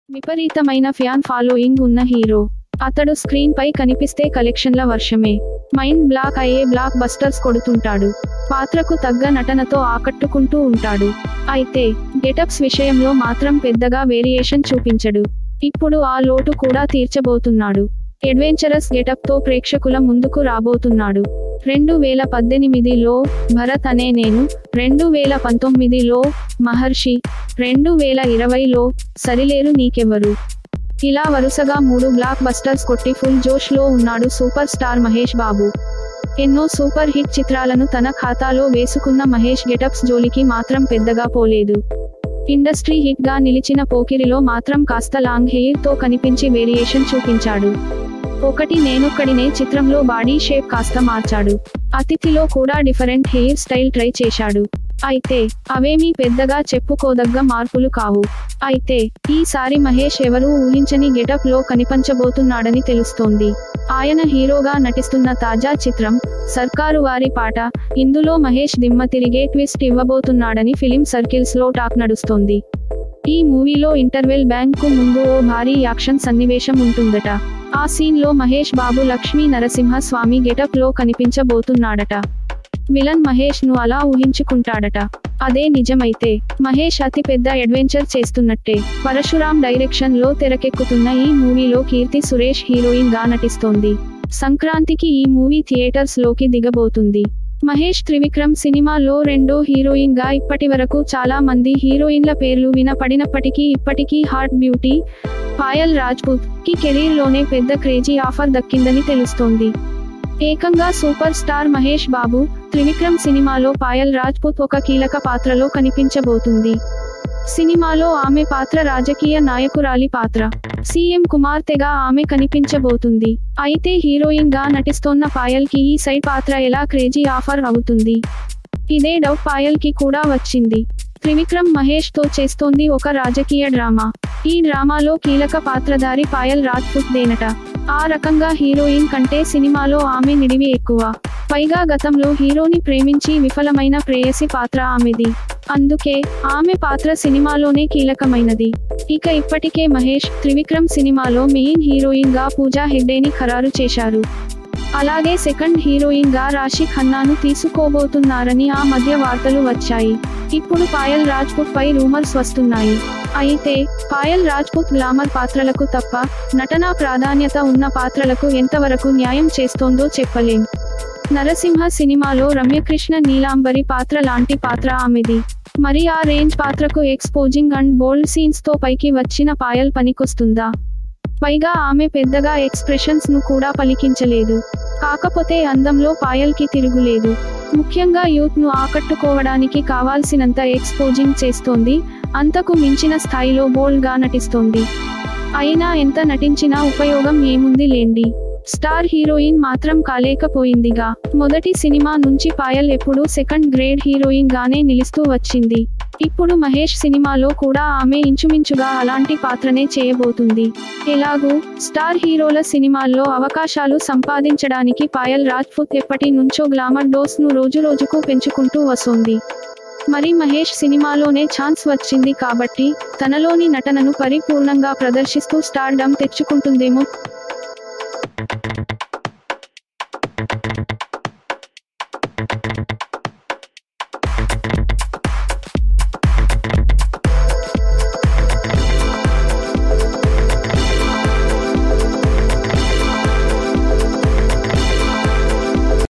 విపరీతమైన fan following ఉన్న hero అతడు స్క్రీన్ పై కనిపిస్తే కలెక్షన్ల వర్షమే మైండ్ బ్లాక్ అయ్యే బ్లాక్ బస్టర్స్ కొడుతుంటాడు పాత్రకు తగ్గ నటనతో ఆకట్టుకుంటూ ఉంటాడు అయితే గెటప్స్ విషయంలో మాత్రం పెద్దగా వేరియేషన్ చూపించడు ఇప్పుడు ఆ లోటు కూడా తీర్చబోతున్నాడు అడ్వెంచరస్ గెటప్ తో ప్రేక్షకుల ముందుకు రాబోతున్నాడు రెండు వేల పద్దెనిమిదిలో భరత్ అనే నేను రెండు వేల పంతొమ్మిదిలో మహర్షి రెండు వేల ఇరవైలో సరిలేరు నీకెవ్వరు ఇలా వరుసగా మూడు బ్లాక్ బస్టర్స్ కొట్టి ఫుల్ జోష్ లో ఉన్నాడు సూపర్ స్టార్ మహేష్ బాబు ఎన్నో సూపర్ హిట్ చిత్రాలను తన ఖాతాలో వేసుకున్న మహేష్ గెటప్స్ జోలికి మాత్రం పెద్దగా పోలేదు ఇండస్ట్రీ హిట్ గా నిలిచిన పోకిరిలో మాత్రం కాస్త లాంగ్ హెయిర్ తో కనిపించి వేరియేషన్ చూపించాడు ఒకటి నేనొక్కడినే చిత్రంలో బాడీ షేప్ కాస్త మార్చాడు అతిథిలో కూడా డిఫరెంట్ హెయిర్ స్టైల్ ట్రై చేశాడు అయితే అవేమీ పెద్దగా చెప్పుకోదగ్గ మార్పులు కావు అయితే ఈసారి మహేష్ ఎవరూ ఊహించని గెటప్ లో కనిపించబోతున్నాడని తెలుస్తోంది ఆయన హీరోగా నటిస్తున్న తాజా చిత్రం సర్కారు వారి పాట ఇందులో మహేష్ దిమ్మ తిరిగే ట్విస్ట్ ఇవ్వబోతున్నాడని ఫిలిం సర్కిల్స్ లో టాక్ నడుస్తోంది ఈ మూవీలో ఇంటర్వెల్ బ్యాంక్ కు ముందు ఓ భారీ యాక్షన్ సన్నివేశం ఉంటుందట ఆ సీన్ లో మహేష్ బాబు లక్ష్మీ నరసింహ స్వామి గెటప్ లో కనిపించబోతున్నాడట విలన్ మహేష్ ను అలా ఊహించుకుంటాడట అదే నిజమైతే మహేష్ అతి పెద్ద అడ్వెంచర్ చేస్తున్నట్టే పరశురామ్ డైరెక్షన్ లో తెరకెక్కుతున్న ఈ మూవీలో కీర్తి సురేష్ హీరోయిన్ గా నటిస్తోంది సంక్రాంతికి ఈ మూవీ థియేటర్స్ లోకి దిగబోతుంది మహేష్ త్రివిక్రమ్ సినిమాలో రెండో హీరోయిన్ గా ఇప్పటి వరకు చాలా మంది హీరోయిన్ల పేర్లు వినపడినప్పటికీ ఇప్పటికీ హాట్ బ్యూటీ పాయల్ రాజ్పూత్ కి కెరీర్ లోనే పెద్ద క్రేజీ ఆఫర్ దక్కిందని తెలుస్తోంది ఏకంగా సూపర్ స్టార్ మహేష్ బాబు త్రివిక్రమ్ సినిమాలో పాయల్ రాజ్పూత్ ఒక కీలక పాత్రలో కనిపించబోతుంది సినిమాలో ఆమె పాత్ర రాజకీయ నాయకురాలి పాత్ర సీఎం కుమార్తెగా ఆమె కనిపించబోతుంది అయితే హీరోయిన్ గా నటిస్తోన్న పాయల్ కి ఈ సైడ్ పాత్ర ఎలా క్రేజీ ఆఫర్ అవుతుంది ఇదే డౌట్ పాయల్ కి కూడా వచ్చింది త్రివిక్రమ్ మహేష్ తో చేస్తోంది ఒక రాజకీయ డ్రామా ఈ డ్రామాలో కీలక పాత్రధారి పాయల్ రాజ్పుత్ దేనట ఆ రకంగా హీరోయిన్ కంటే సినిమాలో ఆమె నిడివి ఎక్కువ పైగా గతంలో హీరోని ప్రేమించి విఫలమైన ప్రేయసి పాత్ర ఆమెది అందుకే ఆమె పాత్ర సినిమాలోనే కీలకమైనది ఇక ఇప్పటికే మహేష్ త్రివిక్రమ్ సినిమాలో మెయిన్ హీరోయిన్ గా పూజా హెగ్డేని ఖరారు చేశారు అలాగే సెకండ్ హీరోయిన్ గా రాశి ఖన్నాను తీసుకోబోతున్నారని ఆ మధ్య వార్తలు వచ్చాయి ఇప్పుడు పాయల్ రాజ్పుత్ పై రూమర్స్ వస్తున్నాయి అయితే పాయల్ రాజ్పుత్ గ్లామర్ పాత్రలకు తప్ప నటనా ప్రాధాన్యత ఉన్న పాత్రలకు ఎంతవరకు న్యాయం చేస్తోందో చెప్పలేం నరసింహ సినిమాలో రమ్యకృష్ణ నీలాంబరి పాత్ర లాంటి పాత్ర ఆమెది మరి ఆ రేంజ్ పాత్రకు ఎక్స్పోజింగ్ అండ్ బోల్డ్ సీన్స్ తో పైకి వచ్చిన పాయల్ పనికొస్తుందా పైగా ఆమె పెద్దగా ఎక్స్ప్రెషన్స్ ను కూడా పలికించలేదు కాకపోతే అందంలో పాయల్ కి తిరుగులేదు ముఖ్యంగా యూత్ ను ఆకట్టుకోవడానికి కావాల్సినంత ఎక్స్పోజింగ్ చేస్తోంది అంతకు మించిన స్థాయిలో బోల్డ్ గా నటిస్తోంది అయినా ఎంత నటించినా ఉపయోగం ఏముంది లేండి స్టార్ హీరోయిన్ మాత్రం కాలేకపోయిందిగా మొదటి సినిమా నుంచి పాయల్ ఎప్పుడూ సెకండ్ గ్రేడ్ హీరోయిన్ గానే నిలుస్తూ వచ్చింది ఇప్పుడు మహేష్ సినిమాలో కూడా ఆమె ఇంచుమించుగా అలాంటి పాత్రనే చేయబోతుంది ఎలాగూ స్టార్ హీరోల సినిమాల్లో అవకాశాలు సంపాదించడానికి పాయల్ రాజ్పుత్ ఎప్పటి నుంచో గ్లామర్ డోస్ ను రోజు రోజుకు పెంచుకుంటూ వస్తోంది మరి మహేష్ సినిమాలోనే ఛాన్స్ వచ్చింది కాబట్టి తనలోని నటనను పరిపూర్ణంగా ప్రదర్శిస్తూ స్టార్ డమ్ తెచ్చుకుంటుందేమో